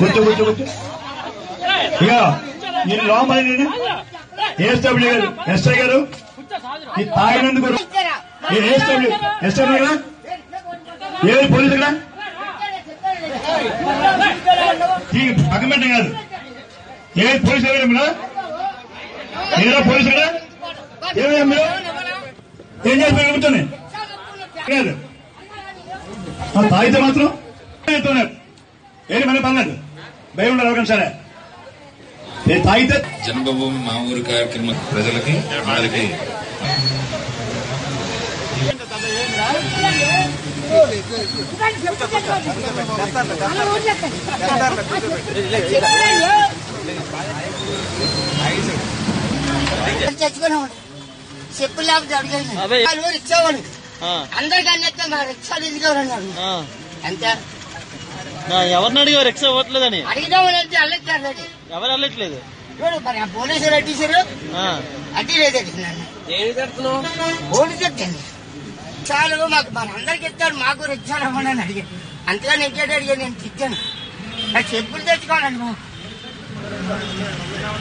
కూర్చో కూర్చో కూర్చో ఇక మీరు లోపలి ఏఎస్డబ్ల్యూ గారు ఎస్ఐ గారు ఈ తాగినందుకు ఏఎస్డబ్ల్యూ ఎస్డబ్ల్యూ కదా ఏ పోలీసు కదా ఈ పక్కన పెట్టం కాదు ఏ పోలీసు ఎవరు మీరు ఏదో పోలీసు కదా ఏమయ్యా మీరు ఏం చేస్తున్నారు కూర్చొని లేదు ఆ తాగితే మాత్రం ఎత్తున్నారు ఏది మన పర్లేదు భయం ఉండదు అవకాశం సరే నేను తాగితే జన్మభూమి మా ఊరి కార్యక్రమ ప్రజలకి అందరికి చచ్చిపోయినాడు చెప్పులు లేకపోతే అడిగాను అదే. వాళ్ళు రిక్షావాడు ఆ, అందరికి అన్నట్టు మా రిక్షాలు ఎందుకు అన్నాడు ఆ. అంతే నా ఎవరిని అడిగావు రిక్షా ఇవ్వట్లేదని అడిగినామని అంటే అల్లెట్టారు ఎవరు వెళ్ళట్లేదు చూడు మరి ఆ పోలీసులు అడ్డీసారు ఆ. అడ్డీ లేదు అడిగినాను పోలీసు అడ్డండి చాలు మాకు మరి అందరికి ఇస్తాడు మాకు రిక్షాలు ఇవ్వండి అని అడిగాను అంతగా ఎక్కాడు అడిగాను నేను తిట్టాను నాకు చెప్పులు తెచ్చుకోవాలండి బాబు